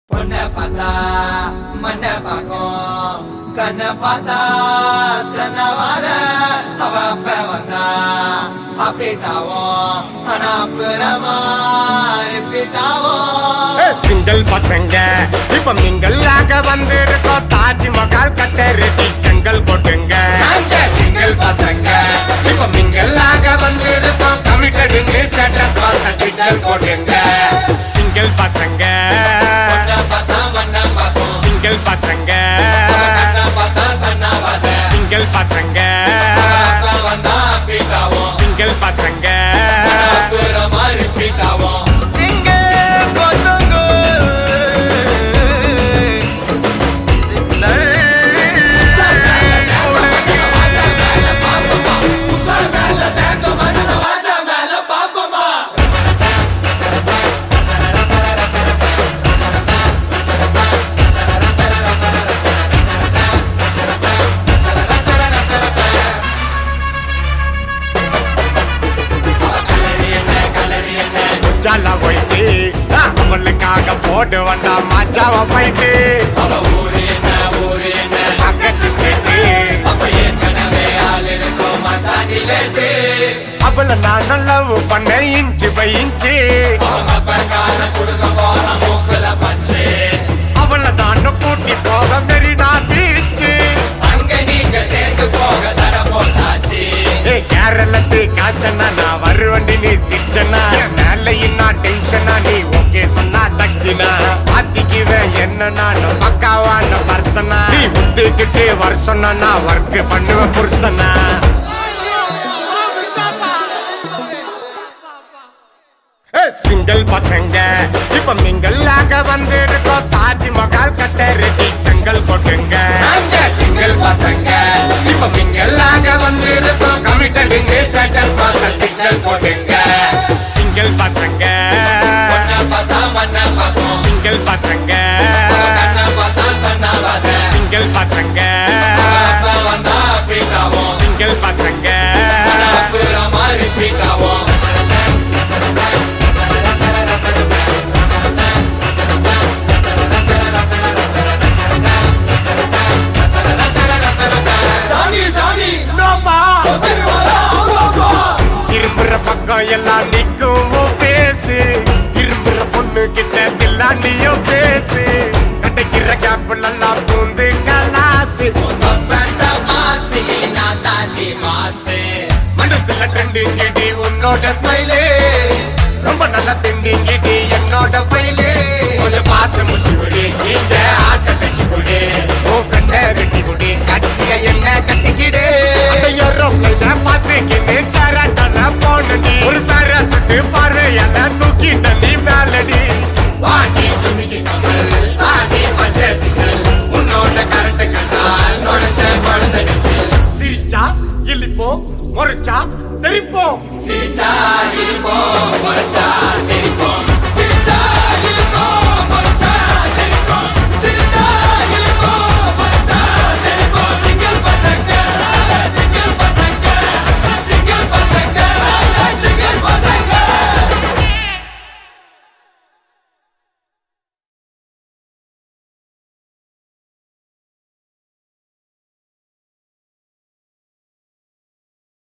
பொண்ணை பார்த்தா மண்ணை பார்க்கும் கண்ணை பார்த்தா ஸ்டன்னவாத அவ அப்ப வந்தா அப்படிட்டாவும் ஆனா அப்புறமா ரிப்பீட்டாவும் சிங்கிள் பசங்க இப்ப மிங்கல்லாக வந்திருக்கோம் தாஜ்மஹால் கட்ட ரெடி செங்கல் கொட்டுங்க நாங்க சிங்கிள் பசங்க இப்ப மிங்கல்லாக வந்திருக்கோம் கமிட்டடுன்னு ஸ்டேட்டஸ் பார்த்த சிங்கிள் கொட்டுங்க சிங்கிள் பசங்க பொண்ணை பார்த்தா மண்ணை பார்க்கும் சிங்கிள் பசங்க கண்ணை பார்த்தா சன்னவாத சிங்கிள் பசங்க அப்ப வந்தா அப்படிட்டாவும் சிங்கிள் பசங்க அப்புறமா ரிப்பீட்டாவும் ஜாலா போயிட்டு அவளுக்காக போட்டு வந்தா மஜாவ போயிட்டு பக்கத்து ஸ்டேட்டு அவளை நான் லவ் பண்ண இன்ச்சு பை இன்ச்சு அவளை நான் கூட்டி போக மெரினா பீச்சு ஏ கேரளத்து காய்ச்சனா நான் வருவண்டி நீ சிச்சனா மேல நான் டென்ஷனா நீ ஓகே சொன்னா தக்கினா பாத்திக்குவேன் என்ன நான் பக்காவான பர்சனா நீ முத்துக்கிட்டு வருஷம்னா நான் ஒர்க் பண்ணுவேன் புருஷனா சிங்கிள் பசங்க இப்ப மிங்கல்லாக வந்திருக்கோம் தாஜ்மஹால் கட்ட ரெடி செங்கல் கொட்டுங்க சிங்கிள் பசங்க இப்ப மிங்கல்லாக வந்திருக்கோம் கமிட்டடுங்க ஸ்டேட்டஸ் பார்த்த சிக்னல் போட்டுங்க சிங்கிள் பசங்க பொண்ணை பார்த்தா மண்ணை பார்க்கும் சிங்கிள் பசங்க கண்ணை பார்த்தா சன்னவாத சிங்கிள் பசங்க அப்ப வந்தா அப்படிட்டாவும் சிங்கிள் பசங்க அப்புறமா ரிப்பீட்டாவும் ஜானி ஜானி இரும்புற பக்கம் எல்லாம் நிக்கும் உன் பேசு இரும்புற பொண்ணு கிட்ட தில்லாண்டியும் பேசு கிடைக்கிற கேப்பிள் எல்லாம் பூந்து கலாசு மனசுல ட்ரெண்டிங் கிடி உன்னோட ஸ்மைலே ரொம்ப நல்ல திண்டிங் கிடி என்னோட